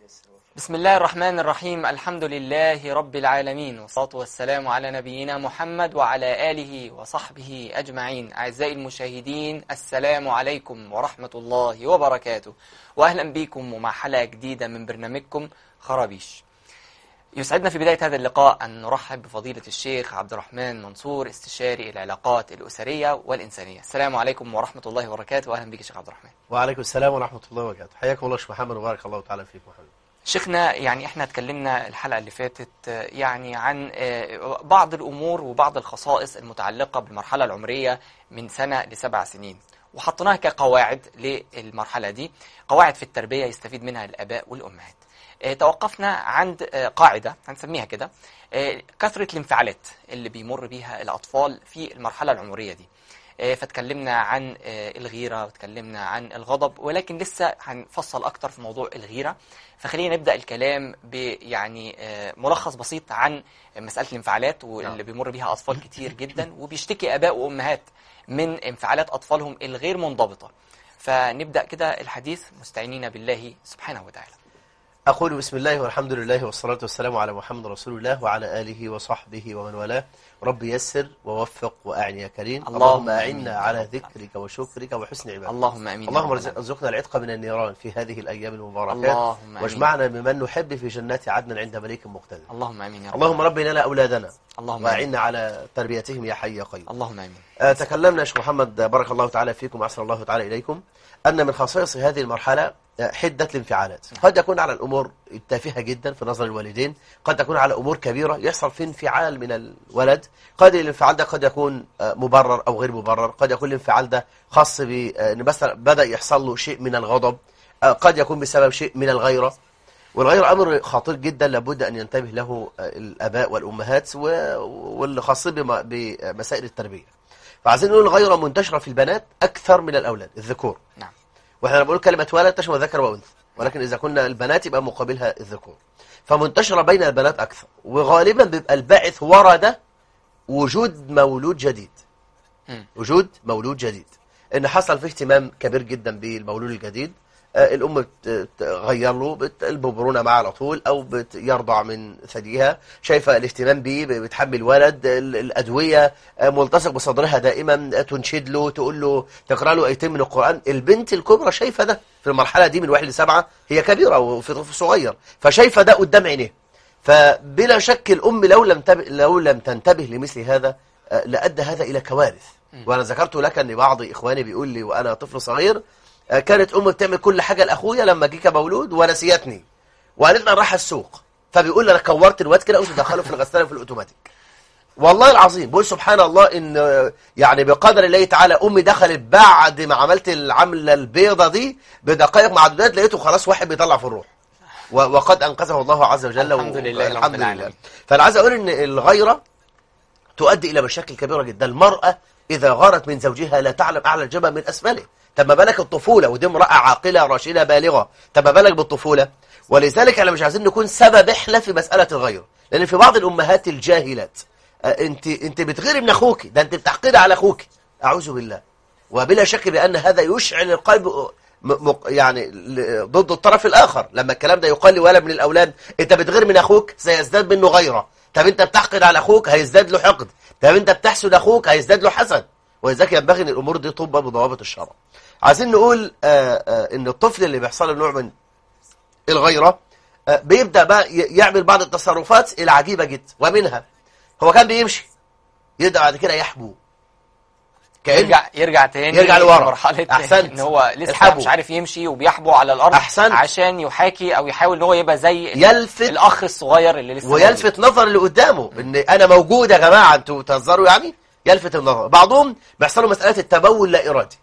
بسم الله الرحمن الرحيم الحمد لله رب العالمين والصلاة والسلام على نبينا محمد وعلى آله وصحبه أجمعين أعزائي المشاهدين السلام عليكم ورحمة الله وبركاته وأهلا بكم ومع حلقة جديدة من برنامجكم خرابيش يسعدنا في بداية هذا اللقاء أن نرحب بفضيلة الشيخ عبد الرحمن منصور استشاري العلاقات الأسرية والإنسانية السلام عليكم ورحمة الله وبركاته وأهلا بك يا شيخ عبد الرحمن وعليكم السلام ورحمة الله وبركاته حياكم الله شيخ محمد وبارك الله تعالى فيك محمد شيخنا يعني احنا اتكلمنا الحلقة اللي فاتت آه، يعني عن آه، بعض الأمور وبعض الخصائص المتعلقة بالمرحلة العمرية من سنة لسبع سنين وحطيناها كقواعد للمرحلة دي قواعد في التربية يستفيد منها الآباء والأمهات آه، توقفنا عند آه، قاعدة هنسميها كده آه، كثرة الانفعالات اللي بيمر بيها الأطفال في المرحلة العمرية دي آه، فاتكلمنا عن آه، الغيرة واتكلمنا عن الغضب ولكن لسه هنفصل أكتر في موضوع الغيرة فخلينا نبدأ الكلام بيعني آه، ملخص بسيط عن مسألة الانفعالات واللي نعم. بيمر بيها أطفال كتير جدا وبيشتكي آباء وأمهات من انفعالات أطفالهم الغير منضبطة فنبدأ كده الحديث مستعينين بالله سبحانه وتعالى أقول بسم الله والحمد لله والصلاة والسلام على محمد رسول الله وعلى آله وصحبه ومن والاه رب يسر ووفق وأعني يا كريم اللهم اللهم آمين. أعنا على ذكرك وشكرك وحسن عبادتك اللهم أمين يا اللهم رب العالمين. ارزقنا العتق من النيران في هذه الأيام المباركات اللهم آمين. واجمعنا بمن نحب في جنات عدن عند مليك مقتدر اللهم امين يا رب اللهم رب لنا أولادنا اللهم امين وأعنا على تربيتهم يا حي يا قيوم اللهم امين آه، تكلمنا يا شيخ محمد بارك الله تعالى فيكم وأحسن الله تعالى إليكم أن من خصائص هذه المرحلة آه، حدة الانفعالات قد يكون على الأمور التافهة جدا في نظر الوالدين قد تكون على أمور كبيرة يحصل في انفعال من الولد قد الانفعال ده قد يكون آه، مبرر أو غير مبرر قد يكون الانفعال ده خاص بأن مثلا بدأ يحصل له شيء من الغضب آه، قد يكون بسبب شيء من الغيرة والغير أمر خطير جدا لابد أن ينتبه له آه، الآباء والأمهات و- واللي خاصين بم- بمسائل التربية فعايزين نقول الغيرة منتشرة في البنات أكثر من الأولاد الذكور نعم واحنا لما بنقول كلمة ولد تشمل ذكر وأنثى ولكن إذا كنا البنات يبقى مقابلها الذكور فمنتشرة بين البنات أكثر وغالبا بيبقى الباعث ورا ده وجود مولود جديد مم. وجود مولود جديد ان حصل فيه اهتمام كبير جدا بالمولود الجديد آه، الام بت- تغير له بت- الببرونه معه على طول او بيرضع من ثديها شايفه الاهتمام بيه بتحمل ولد ال- الادويه آه، ملتصق بصدرها دائما آه، تنشد له تقول له تقرا له ايتين من القران البنت الكبرى شايفه ده في المرحله دي من واحد لسبعه هي كبيره وفي طفل صغير فشايفه ده قدام عينيه فبلا شك الام لو لم تب... لو لم تنتبه لمثل هذا آه، لأدى هذا إلى كوارث وأنا ذكرت لك أن بعض إخواني بيقول لي وأنا طفل صغير آه، كانت أمي بتعمل كل حاجة لأخويا لما جه كمولود ونسيتني وقالت لي أنا رايحة السوق فبيقول لي أنا كورت الواد كده قلت دخله في الغسالة في الأوتوماتيك والله العظيم بقول سبحان الله ان آه، يعني بقدر الله تعالى امي دخلت بعد ما عملت العمله البيضه دي بدقائق معدودات لقيته خلاص واحد بيطلع في الروح و- وقد انقذه الله عز وجل الحمد لله رب الحمد العالمين. لله فانا عايز اقول ان الغيره تؤدي الى مشاكل كبيره جدا المراه اذا غارت من زوجها لا تعلم اعلى الجبل من اسفله طب ما بالك الطفوله ودي امراه عاقله راشده بالغه طب ما بالك بالطفوله ولذلك احنا مش عايزين نكون سبب احنا في مساله الغيره لان في بعض الامهات الجاهلات آه، انت انت بتغيري من اخوك ده انت بتحقدي على اخوك اعوذ بالله وبلا شك بان هذا يشعل القلب م- م- يعني ل- ضد الطرف الاخر لما الكلام ده يقال لولد من الاولاد انت بتغير من اخوك سيزداد منه غيره طب انت بتحقد على اخوك هيزداد له حقد طب انت بتحسد اخوك هيزداد له حسد ولذلك ينبغي ان الامور دي تطبق بضوابط الشرع عايزين نقول آه، آه، ان الطفل اللي بيحصل له نوع من الغيره آه، بيبدا بقى ي- يعمل بعض التصرفات العجيبه جدا ومنها هو كان بيمشي يبدا بعد كده يحبو كأن يرجع يرجع تاني يرجع لورا. مرحلة أحسنت. ان هو لسه الحبو. مش عارف يمشي وبيحبو على الارض أحسنت. عشان يحاكي او يحاول ان هو يبقى زي ال- يلفت الاخ الصغير اللي لسه ويلفت نظر اللي قدامه ان انا موجود يا جماعه انتوا بتهزروا يعني يلفت النظر بعضهم بيحصل له مساله التبول لا ارادي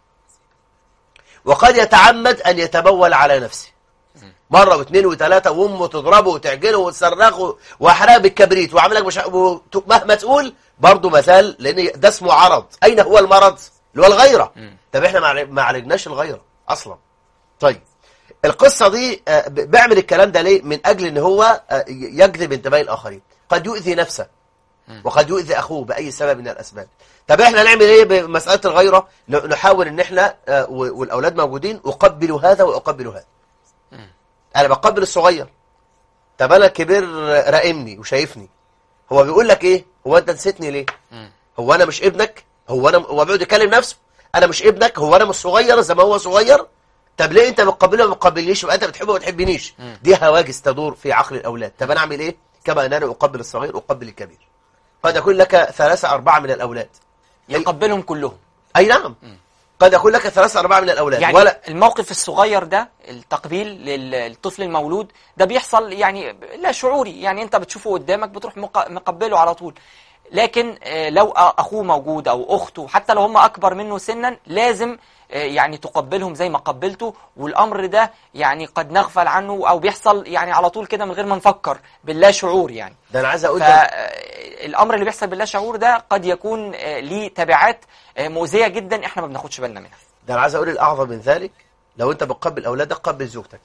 وقد يتعمد ان يتبول على نفسه مره واثنين وثلاثه وامه تضربه وتعجنه وتصرخه واحرقه بالكبريت واعمل لك مش وت- مهما تقول برضه مثال لان ده اسمه عرض اين هو المرض اللي هو الغيره طب احنا ما عالج- ما عالجناش الغيره اصلا طيب القصة دي آه، ب- بيعمل الكلام ده ليه من أجل أن هو آه، ي- يجذب انتباه الآخرين قد يؤذي نفسه وقد يؤذي أخوه بأي سبب من الأسباب طب احنا نعمل ايه بمسألة الغيرة ن- نحاول ان احنا آه، و- والأولاد موجودين أقبل هذا وأقبل هذا انا بقبل الصغير طب انا الكبير راقمني وشايفني هو بيقول لك ايه هو انت نسيتني ليه مم. هو انا مش ابنك هو انا هو بيقعد يكلم نفسه انا مش ابنك هو انا مش صغير زي ما هو صغير طب ليه انت بتقبله وما بتقبلنيش يبقى انت بتحبه وما بتحبنيش مم. دي هواجس تدور في عقل الاولاد طب انا اعمل ايه كما ان انا اقبل الصغير اقبل الكبير قد يكون لك ثلاثة أربعة من الأولاد يقبلهم كلهم أي نعم قد يكون لك ثلاثة أربعة من الأولاد يعني ولا الموقف الصغير ده التقبيل لل- للطفل المولود ده بيحصل يعني لا شعوري يعني انت بتشوفه قدامك بتروح مق- مقبله على طول لكن آه، لو أ- اخوه موجود او اخته حتى لو هم اكبر منه سنا لازم آه، يعني تقبلهم زي ما قبلته والامر ده يعني قد نغفل عنه او بيحصل يعني على طول كده من غير ما نفكر باللا شعور يعني ده أنا عايز أقول ده فالامر اللي بيحصل باللا شعور ده قد يكون آه، ليه تبعات آه، مؤذيه جدا احنا ما بناخدش بالنا منها ده أنا عايز أقول الأعظم من ذلك لو أنت بتقبل أولادك قبل زوجتك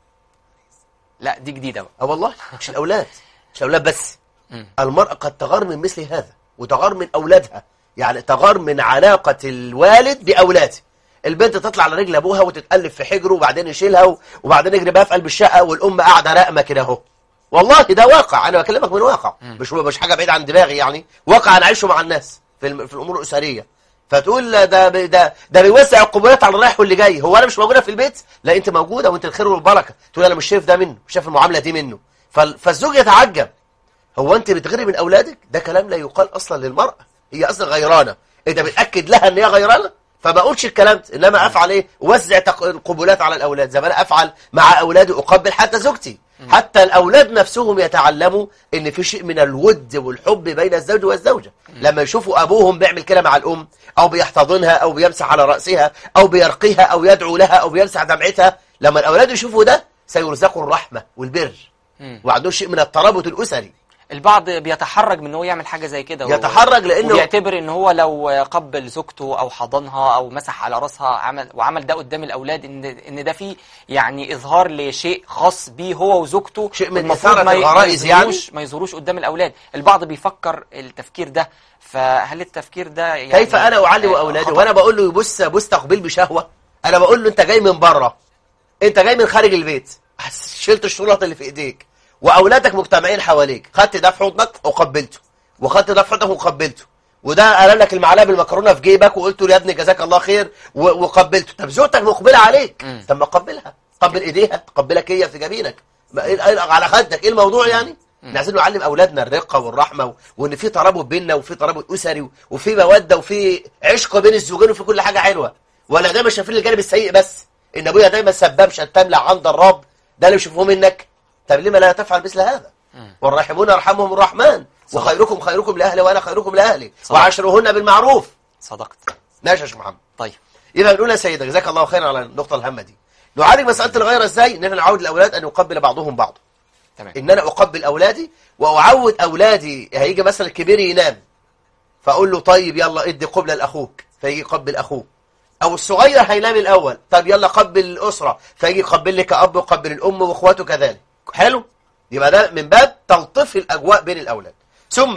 لا دي جديده بقى اه والله مش الاولاد مش الاولاد بس مم. المراه قد تغار من مثل هذا وتغار من اولادها يعني تغار من علاقه الوالد باولاده البنت تطلع على رجل ابوها وتتقلب في حجره وبعدين يشيلها و- وبعدين يجري بها في قلب الشقه والام قاعده راقمه كده اهو والله ده واقع انا بكلمك من واقع مش مش حاجه بعيد عن دماغي يعني واقع انا عايشه مع الناس في الم- في الامور الاسريه فتقول لا ده بي- ده ده بيوزع القبولات على الرايح واللي جاي هو انا مش موجوده في البيت لا انت موجوده وانت الخير والبركه تقول انا مش شايف ده منه مش شايف المعامله دي منه فال- فالزوج يتعجب هو انت بتغيري من اولادك ده كلام لا يقال اصلا للمراه هي اصلا غيرانه انت بتاكد لها ان هي غيرانه فما اقولش الكلام ده انما افعل ايه اوزع تق- القبولات على الاولاد زي ما انا افعل مع اولادي اقبل حتى زوجتي حتى الاولاد نفسهم يتعلموا ان في شيء من الود والحب بين الزوج والزوجه لما يشوفوا ابوهم بيعمل كده مع الام او بيحتضنها او بيمسح على راسها او بيرقيها او يدعو لها او بيمسح دمعتها لما الاولاد يشوفوا ده سيرزقوا الرحمه والبر مم. وعندهم شيء من الترابط الاسري البعض بيتحرج من ان هو يعمل حاجه زي كده يتحرج لانه وبيعتبر ان هو لو قبل زوجته او حضنها او مسح على راسها عمل وعمل ده قدام الاولاد ان ان ده فيه يعني اظهار لشيء خاص بيه هو وزوجته شيء من والمفروض إثارة ما ي- الغرائز ما يعني؟ يظهروش ما يظهروش قدام الاولاد البعض بيفكر التفكير ده فهل التفكير ده يعني كيف انا اعلم آه، اولادي خطأ؟ وانا بقول له بص بص تقبيل بشهوه انا بقول له انت جاي من بره انت جاي من خارج البيت شلت الشنط اللي في ايديك واولادك مجتمعين حواليك خدت ده في حضنك وقبلته وخدت ده في حضنك وقبلته وده قال لك المعلقه بالمكرونه في جيبك وقلت له يا ابني جزاك الله خير و- وقبلته طب زوجتك مقبله عليك مم. طب ما قبلها قبل ايديها تقبلك هي في جبينك ما إيه- إيه- على خدك ايه الموضوع يعني احنا عايزين نعلم اولادنا الرقه والرحمه و- وان في ترابط بيننا وفي ترابط اسري و- وفي موده وفي عشق بين الزوجين وفي كل حاجه حلوه ولا دايما شايفين الجانب السيء بس ان ابويا دايما سباب شتام لعن ضراب ده اللي بيشوفوه منك طب لما لا تفعل مثل هذا والراحمون يرحمهم الرحمن وخيركم خيركم لاهلي وانا خيركم لاهلي صدق. وعاشروهن بالمعروف صدقت ماشي يا شيخ محمد طيب يبقى بنقول يا سيدة جزاك الله خيرا على النقطة الهامة دي نعالج مسألة الغيرة ازاي ان احنا نعود الاولاد ان يقبل بعضهم بعض تمام ان انا اقبل اولادي واعود اولادي هيجي مثلا الكبير ينام فاقول له طيب يلا ادي قبلة لاخوك فيجي يقبل اخوه او الصغير هينام الاول طب يلا قبل الاسرة فيجي يقبل لي كأب وقبل الام واخواته كذلك حلو يبقى ده من باب تلطيف الاجواء بين الاولاد ثم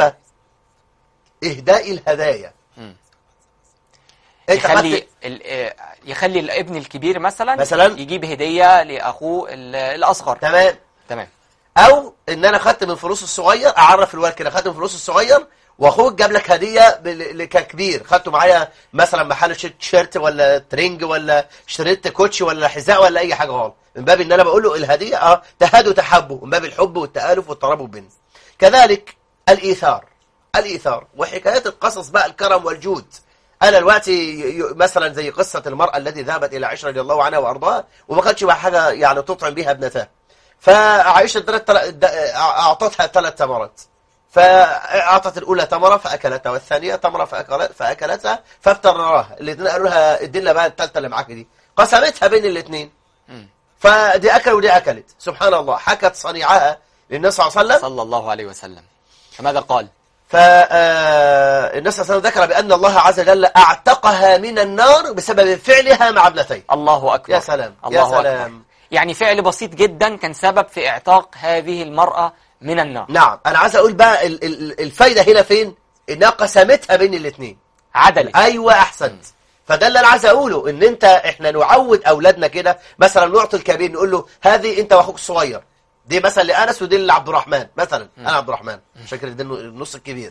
اهداء الهدايا مم. انت يخلي خدت ال- آه، يخلي الابن الكبير مثلا مثلاً؟ يجيب هديه لاخوه ال- الاصغر تمام تمام او ان انا خدت من فلوس الصغير اعرف الولد كده خدت من فلوس الصغير واخوك جاب لك هديه بال- ل- ككبير خدته معايا مثلا محل شيرت- تيشيرت ولا ترنج ولا اشتريت كوتشي ولا حذاء ولا اي حاجه غلط من باب ان انا بقول له الهديه اه تهادوا تحبوا من باب الحب والتالف والترابط بيننا كذلك الايثار الايثار وحكايات القصص بقى الكرم والجود انا دلوقتي ي- ي- مثلا زي قصه المراه التي ذهبت الى عائشه رضي الله عنها وارضاها وما كانتش بقى حاجه يعني تطعم بها ابنتها فعائشة ادت تل- د- أعطتها ثلاث تمرات فأعطت الأولى تمرة فأكلتها والثانية تمرة فأكلت فأكلتها فافترراها الاثنين قالوا لها ادينا بقى الثالثة اللي معاك دي قسمتها بين الاثنين مم. فدي أكل ودي أكلت سبحان الله حكت صنيعها للنبي صلى الله عليه وسلم صلى الله عليه وسلم فماذا قال فالنبي صلى الله عليه وسلم ذكر بأن الله عز وجل أعتقها من النار بسبب فعلها مع ابنتين الله أكبر يا سلام، يا الله سلام. أكبر يعني فعل بسيط جدا كان سبب في اعتاق هذه المرأة من النار نعم أنا عايز أقول بقى ال- ال- الفايدة هنا فين إنها قسمتها بين الاثنين عدلت ايوه احسنت فده اللي انا عايز اقوله ان انت احنا نعود اولادنا كده مثلا نعطي الكبير نقول له هذه انت واخوك الصغير دي مثلا لانس ودي لعبد الرحمن مثلا انا عبد الرحمن شكل ده النص الكبير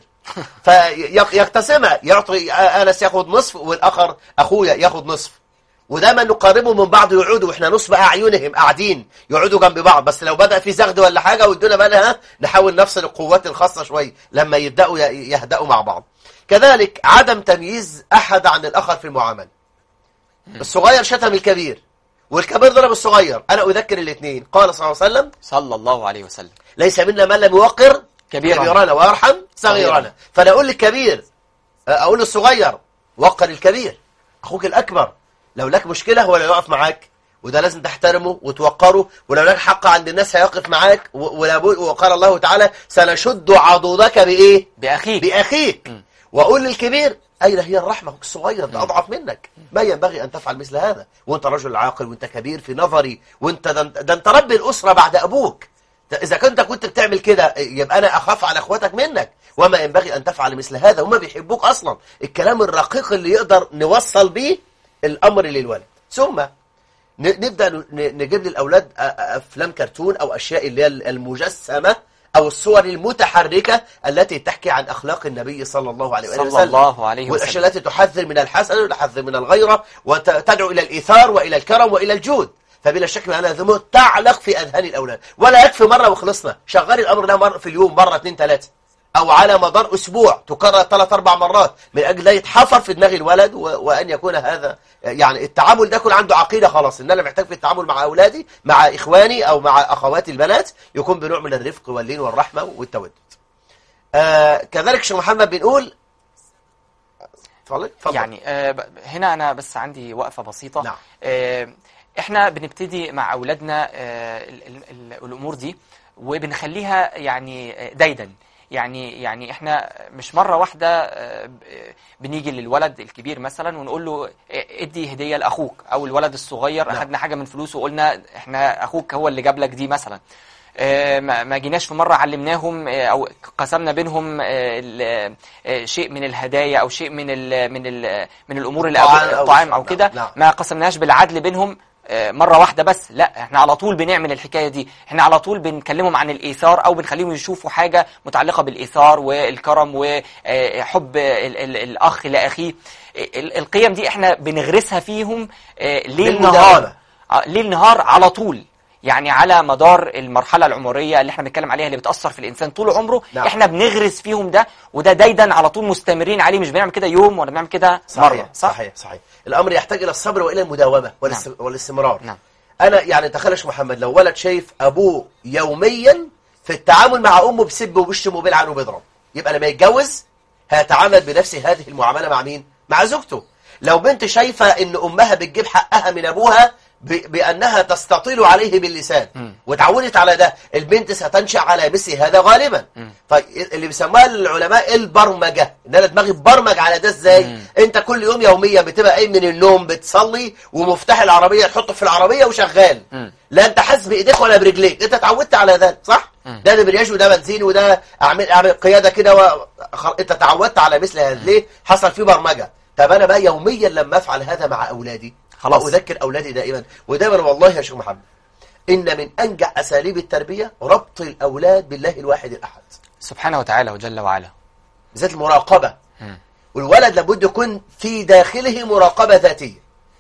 فيقتسمها يعطي انس ياخد نصف والاخر اخويا ياخد نصف ودايما نقاربهم من بعض يقعدوا واحنا نصب اعينهم قاعدين يقعدوا جنب بعض بس لو بدا في زغد ولا حاجه وادونا بالها نحاول نفصل القوات الخاصه شويه لما يبداوا ي- يهدأوا مع بعض كذلك عدم تمييز احد عن الاخر في المعامله الصغير شتم الكبير والكبير ضرب الصغير انا اذكر الاثنين قال صلى الله عليه وسلم صلى الله عليه وسلم ليس منا من لم يوقر كبيرنا. كبيرنا ويرحم صغيرنا صغيرنا. فانا اقول للكبير اقول للصغير وقر الكبير اخوك الاكبر لو لك مشكله هو لا يقف معاك وده لازم تحترمه وتوقره ولو لك حق عند الناس هيقف معاك و- ولا بد- وقال الله تعالى سنشد عضدك بايه باخيك باخيك واقول للكبير اين هي الرحمه اخوك الصغير ده اضعف منك ما ينبغي ان تفعل مثل هذا وانت رجل عاقل وانت كبير في نظري وانت ده, ده انت رب الاسره بعد ابوك ده اذا كنت كنت بتعمل كده يبقى انا اخاف على اخواتك منك وما ينبغي ان تفعل مثل هذا هم بيحبوك اصلا الكلام الرقيق اللي يقدر نوصل بيه الامر للولد ثم ن- نبدا ن- نجيب للاولاد أ- أ- افلام كرتون او اشياء اللي هي المجسمه او الصور المتحركه التي تحكي عن اخلاق النبي صلى الله عليه وآله صلى وسلم الله عليه والاشياء وسلم التي تحذر من الحسن وتحذر من الغيره وتدعو الى الايثار والى الكرم والى الجود فبلا شك ان هذا ذمه تعلق في اذهان الاولاد ولا يكفي مره وخلصنا شغال الامر ده مره في اليوم مره اثنين ثلاثه او على مدار اسبوع تكرر ثلاث اربع مرات من اجل لا يتحفر في دماغ الولد و... وان يكون هذا يعني التعامل ده يكون عنده عقيده خلاص ان انا محتاج في التعامل مع اولادي مع اخواني او مع اخواتي البنات يكون بنوع من الرفق واللين والرحمه والتودد آه كذلك شيخ محمد بنقول اتفضل اتفضل. يعني آه، ب- هنا انا بس عندي وقفه بسيطه نعم. آه، احنا بنبتدي مع اولادنا آه، ال- ال- ال- الامور دي وبنخليها يعني آه، دايدا يعني يعني احنا مش مره واحده آه، ب- بنيجي للولد الكبير مثلا ونقول له آه، ادي هديه لاخوك او الولد الصغير نعم. اخدنا حاجه من فلوسه وقلنا احنا اخوك هو اللي جاب لك دي مثلا آه، ما ما جيناش في مرة علمناهم آه، أو قسمنا بينهم آه، ال- آه، شيء من الهدايا أو شيء من ال من ال من الأمور اللي طعام أو- أو الطعام شيء. أو كده نعم. ما قسمناهاش بالعدل بينهم آه، مرة واحدة بس لا احنا على طول بنعمل الحكاية دي احنا على طول بنكلمهم عن الإيثار أو بنخليهم يشوفوا حاجة متعلقة بالإيثار والكرم وحب ال- ال- الأخ لأخيه ال- القيم دي احنا بنغرسها فيهم آه، ليل بالمداومة. نهار آه، ليل نهار على طول يعني على مدار المرحلة العمرية اللي احنا بنتكلم عليها اللي بتأثر في الإنسان طول عمره نعم. احنا بنغرس فيهم ده وده دايدا على طول مستمرين عليه مش بنعمل كده يوم ولا بنعمل كده صحيح مرة صح؟ صحيح صحيح الامر يحتاج الى الصبر والى المداومه والاس- نعم. والاستمرار نعم. انا يعني تخيل يا شيخ محمد لو ولد شايف ابوه يوميا في التعامل مع امه بسب وبيشتم وبيلعن وبيضرب يبقى لما يتجوز هيتعامل بنفس هذه المعامله مع مين مع زوجته لو بنت شايفه ان امها بتجيب حقها من ابوها ب- بانها تستطيل عليه باللسان وتعودت على ده البنت ستنشا على مثل هذا غالبا طيب اللي بيسموها العلماء البرمجه ان انا دماغي برمج على ده ازاي انت كل يوم يوميا بتبقى قايم من النوم بتصلي ومفتاح العربيه تحطه في العربيه وشغال لا انت حاسس بايديك ولا برجليك انت اتعودت على ده صح ده دبرياج وده بنزين وده اعمل اعمل قياده كده و... خل- انت تعودت على مثل هذا ليه حصل فيه برمجه طب انا بقى يوميا لما افعل هذا مع اولادي خلاص. واذكر اولادي دائما ودائما والله يا شيخ محمد ان من انجح اساليب التربيه ربط الاولاد بالله الواحد الاحد سبحانه وتعالى وجل وعلا بالذات المراقبه والولد لابد يكون في داخله مراقبه ذاتيه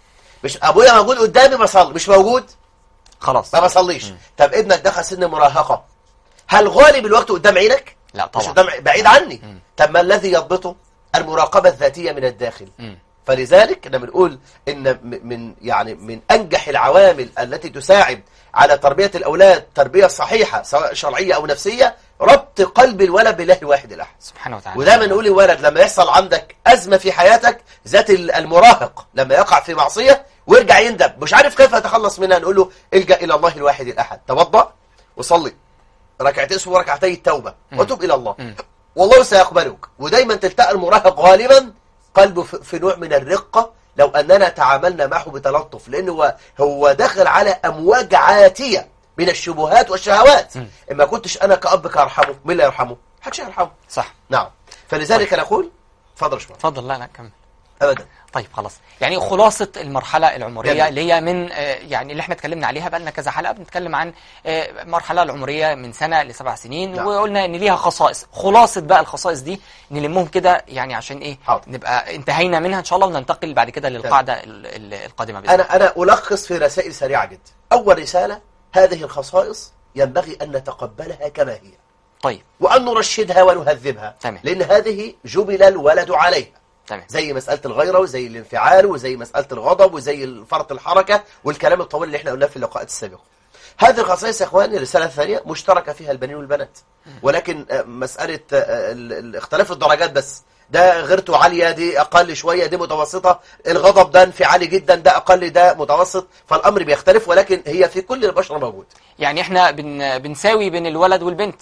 مش ابويا موجود قدامي بصلي مش موجود خلاص ما بصليش طب ابنك دخل سن مراهقه هل غالب الوقت قدام عينك لا مش طبعا قدام عي- بعيد عني طب ما الذي يضبطه المراقبه الذاتيه من الداخل مم. فلذلك احنا بنقول ان م- من يعني من انجح العوامل التي تساعد على تربيه الاولاد تربيه صحيحه سواء شرعيه او نفسيه ربط قلب الولد بالله الواحد الاحد سبحانه وتعالى ودايما نقول للولد لما يحصل عندك أزمة في حياتك ذات ال- المراهق لما يقع في معصية ويرجع يندب مش عارف كيف يتخلص منها نقول له الجأ إلى الله الواحد الأحد توضأ وصلي ركعتين اسمه ركعتي التوبة وتب إلى الله والله سيقبلك ودايما تلتقى المراهق غالبا قلبه في في نوع من الرقة لو أننا تعاملنا معه بتلطف لأنه هو, هو داخل على أمواج عاتية من الشبهات والشهوات إما كنتش أنا كأب كأرحمه مين اللي يرحمه؟ محدش يرحمه صح نعم فلذلك نقول تفضل يا شباب اتفضل لا لا كمل ابدا طيب خلاص يعني خلاصة المرحلة العمرية جميل. اللي هي من آه، يعني اللي احنا اتكلمنا عليها بقى لنا كذا حلقة بنتكلم عن آه، المرحلة العمرية من سنة لسبع سنين نعم. وقلنا ان ليها خصائص خلاصة بقى الخصائص دي نلمهم كده يعني عشان ايه حاضر. نبقى انتهينا منها ان شاء الله وننتقل بعد كده للقاعدة ال- ال- القادمة بإذن الله. انا انا الخص في رسائل سريعه جدا اول رساله هذه الخصائص ينبغي ان نتقبلها كما هي طيب وان نرشدها ونهذبها تمام. لان هذه جبل الولد عليها تمام زي مسألة الغيرة وزي الانفعال وزي مسألة الغضب وزي فرط الحركة والكلام الطويل اللي احنا قلناه في اللقاءات السابقة هذه الخصائص يا اخواني الرسالة الثانية مشتركة فيها البنين والبنات ولكن آه، مسألة آه، ال- ال- اختلاف الدرجات بس ده غيرته عالية دي أقل شوية دي متوسطة الغضب ده انفعالي جدا ده أقل ده متوسط فالأمر بيختلف ولكن هي في كل البشر موجود يعني احنا بن بنساوي بين الولد والبنت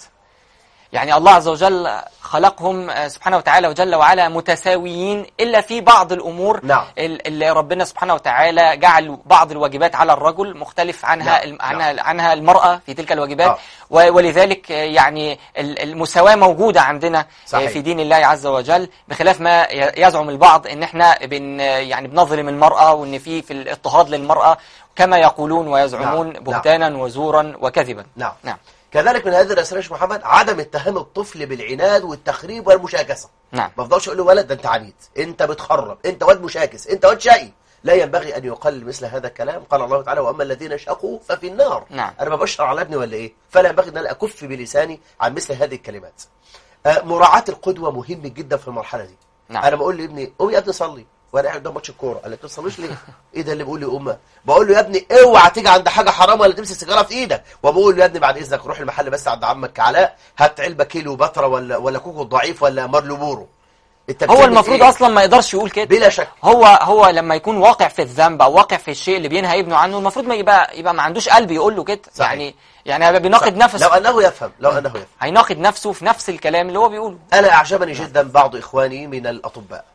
يعني الله عز وجل خلقهم آه، سبحانه وتعالى وجل وعلا متساويين إلا في بعض الأمور نعم. ال- اللي ربنا سبحانه وتعالى جعل بعض الواجبات على الرجل مختلف عنها نعم. الم- عنها عنها المرأة في تلك الواجبات آه. و- ولذلك آه، يعني ال- المساواة موجودة عندنا آه، صحيح. في دين الله عز وجل بخلاف ما ي- يزعم البعض ان احنا بن يعني بنظلم المرأة وان في في الاضطهاد للمرأة كما يقولون ويزعمون نعم. بهتانا وزورا وكذبا نعم نعم كذلك من هذه الرسالة يا شيخ محمد عدم اتهام الطفل بالعناد والتخريب والمشاكسة نعم ما افضلش اقول له ولد ده انت عنيد انت بتخرب انت واد مشاكس انت واد شقي لا ينبغي ان يقال مثل هذا الكلام قال الله تعالى واما الذين شقوا ففي النار نعم. انا ببشر على ابني ولا ايه فلا ينبغي ان انا اكف بلساني عن مثل هذه الكلمات آه، مراعاة القدوة مهم جدا في المرحلة دي نعم. انا بقول لابني قوم يا ابني صلي وانا قاعد قدام ماتش الكوره قال لي ما تصليش ليه ايه ده اللي بيقول لي امه بقول له يا ابني اوعى تيجي عند حاجه حرام ولا تمسك سيجاره في ايدك وبقول له يا ابني بعد اذنك روح المحل بس عند عمك علاء هات علبه كيلو بتراء ولا ولا كوكو ضعيف ولا مارلو بورو انت هو بتعمل المفروض إيه؟ اصلا ما يقدرش يقول كده بلا شك هو هو لما يكون واقع في الذنب او واقع في الشيء اللي بينهى ابنه عنه المفروض ما يبقى يبقى ما عندوش قلب يقول له كده صحيح. يعني يعني هيبقى بيناقض لو نفسه انه يفهم لو انه يفهم هيناقض نفسه في نفس الكلام اللي هو بيقوله انا اعجبني جدا بعض اخواني من الاطباء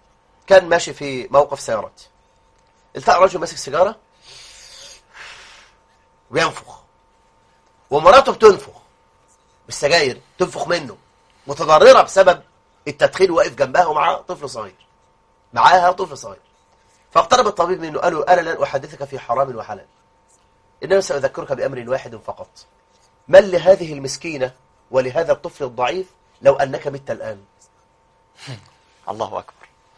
كان ماشي في موقف سيارات التقى رجل ماسك سيجاره وينفخ ومراته بتنفخ بالسجاير تنفخ منه متضرره بسبب التدخين واقف جنبها ومعاه طفل صغير معاها طفل صغير فاقترب الطبيب منه قال له انا لن احدثك في حرام وحلال انما ساذكرك بامر واحد فقط من لهذه المسكينه ولهذا الطفل الضعيف لو انك مت الان الله اكبر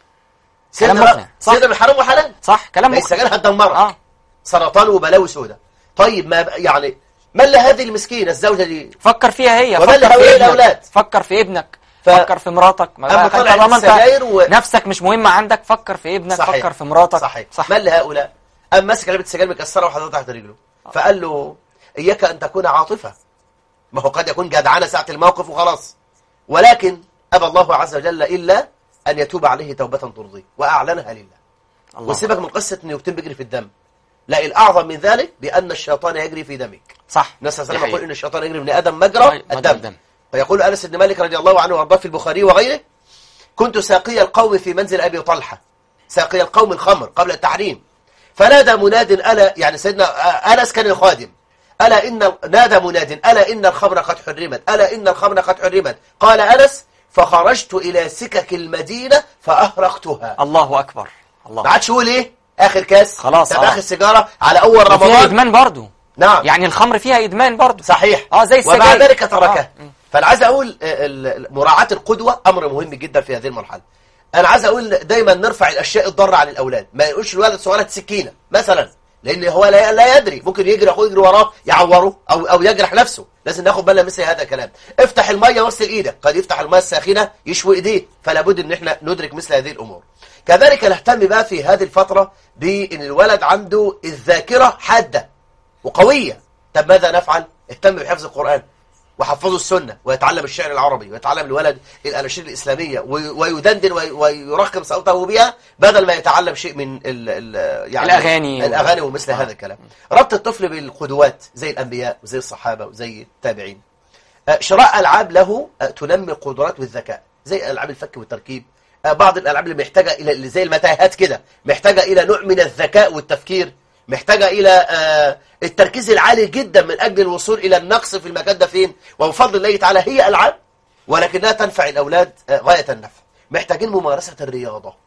سيدنا كلام مقنع. صح. سيدنا بالحرام وحلال صح كلام ما هي مقنع. السجاير هتدمرك اه سرطان وبلاوي سوداء طيب ما بقى- يعني من لهذه المسكينه الزوجه دي فكر فيها هي ومن فكر لهؤلاء في ابنك الأولاد؟ فكر في ابنك ف- فكر في مراتك ما أما بقى- طلعت طالما انت السجاير و- نفسك مش مهمة عندك فكر في ابنك صحيح. فكر في مراتك صحيح صح من لهؤلاء أم ماسك علبة سجاير مكسرة وحاططها تحت رجله فقال له إياك أن تكون عاطفة ما هو قد يكون جدعانة ساعة الموقف وخلاص ولكن أبى الله عز وجل إلا أن يتوب عليه توبة ترضيه وأعلنها لله الله وسيبك من قصة أن يكتم بيجري في الدم لا الأعظم من ذلك بأن الشيطان يجري في دمك صح النبي صلى الله دي عليه وسلم يقول حقيقة. إن الشيطان يجري من آدم مجرى مجرى الدم الدم. فيقول أنس بن مالك رضي الله عنه وارضاه في البخاري وغيره كنت ساقي القوم في منزل أبي طلحة ساقي القوم الخمر قبل التحريم فنادى مناد ألا يعني سيدنا آه، أنس كان الخادم ألا إن نادى مناد ألا إن الخمر قد حرمت ألا إن الخمر قد حرمت قال أنس فخرجت إلى سكك المدينة فأهرقتها الله اكبر الله ما عادش يقول إيه آخر كاس خلاص، طب آه. آخر سيجارة على أول فيها رمضان ادمان برضو نعم يعني الخمر فيها ادمان برضو صحيح اه زي السجاير ومع ذلك تركه آه. فانا عايز اقول آه، ال- ال- مراعاه القدوه امر مهم جدا في هذه المرحله انا عايز اقول دايما نرفع الاشياء الضاره عن الاولاد ما يقولش الولد صغيره سكينه مثلا لان هو لا, لا يدري ممكن يجري اخوه يجري وراه يعوره او او يجرح نفسه لازم ناخد بالنا مثل هذا الكلام افتح الميه واغسل ايدك قد يفتح الميه الساخنه يشوي ايديه فلا بد ان احنا ندرك مثل هذه الامور كذلك نهتم بقى في هذه الفتره بان الولد عنده الذاكره حاده وقوية طب ماذا نفعل؟ اهتم بحفظ القرآن وحفظه السنة ويتعلم الشعر العربي ويتعلم الولد الأناشيد الإسلامية وي- ويدندن وي- ويرقم صوته بها بدل ما يتعلم شيء من ال ال يعني الأغاني و- الأغاني ومثل هذا الكلام ربط الطفل بالقدوات زي الأنبياء وزي الصحابة وزي التابعين آه، شراء ألعاب له آه، تنمي القدرات والذكاء زي ألعاب الفك والتركيب آه، بعض الألعاب اللي محتاجة إلى اللي زي المتاهات كده محتاجة إلى نوع من الذكاء والتفكير محتاجة إلى آه، التركيز العالي جدا من أجل الوصول إلى النقص في المكان ده فين وبفضل الله تعالى هي ألعاب ولكنها تنفع الأولاد آه، غاية النفع محتاجين ممارسة الرياضة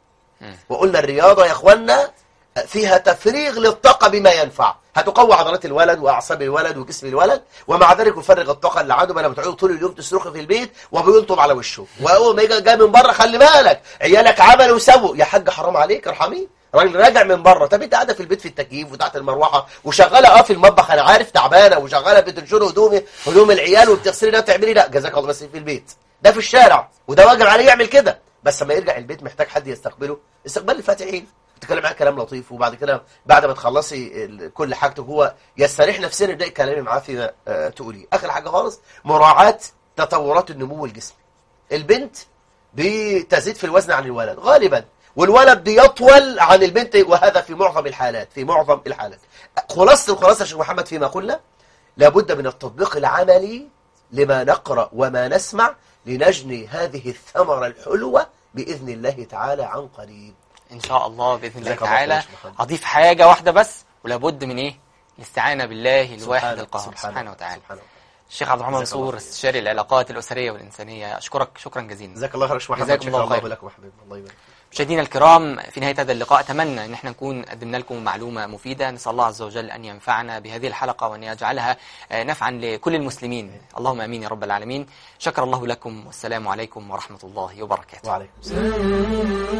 وقلنا الرياضة يا اخوانا فيها تفريغ للطاقة بما ينفع هتقوي عضلات الولد واعصاب الولد وجسم الولد ومع ذلك يفرغ الطاقة اللي عنده بدل ما تقعدوا طول اليوم تصرخي في البيت وبيلطم على وشه واول ما يجي جاي من بره خلي بالك عيالك عملوا وسووا يا حاج حرام عليك ارحميه راجل راجع من بره طب انت قاعده في البيت في التكييف وتحت المروحه وشغاله اه في المطبخ انا عارف تعبانه وشغاله بتنشر هدومي هدوم العيال وبتغسلي ده وتعملي لا جزاك الله بس في البيت ده في الشارع وده واجب عليه يعمل كده بس لما يرجع البيت محتاج حد يستقبله استقبال الفاتحين تتكلم معاه كلام لطيف وبعد كده بعد ما تخلصي ال- كل حاجته هو يستريح نفسيا يبدأ كلامي معاه فيما آه، تقوليه اخر حاجه خالص مراعاه تطورات النمو الجسمي البنت بتزيد في الوزن عن الولد غالبا والولد بيطول عن البنت وهذا في معظم الحالات في معظم الحالات خلاصة الخلاصة يا شيخ محمد فيما قلنا لابد من التطبيق العملي لما نقرأ وما نسمع لنجني هذه الثمرة الحلوة بإذن الله تعالى عن قريب ان شاء الله باذن الله جزاك الله خير تعالى يا شيخ محمد. اضيف حاجه واحده بس ولابد من ايه الاستعانه بالله الواحد سبحانه- القهار سبحانه وتعالى سبحانه وتعالى الشيخ عبد الرحمن جزاك الله منصور خير. استشاري العلاقات الاسريه والانسانيه اشكرك شكرا جزيلا جزاك الله خير يا شيخ محمد جزاكم شكرا الله الله خير. لكم حبيبي الله يبارك مشاهدينا الكرام في نهاية هذا اللقاء أتمنى أن احنا نكون قدمنا لكم معلومة مفيدة نسأل الله عز وجل أن ينفعنا بهذه الحلقة وأن يجعلها آه، نفعا لكل المسلمين اللهم أمين يا رب العالمين شكر الله لكم والسلام عليكم ورحمة الله وبركاته وعليكم السلام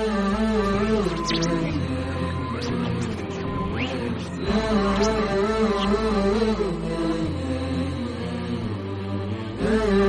Thank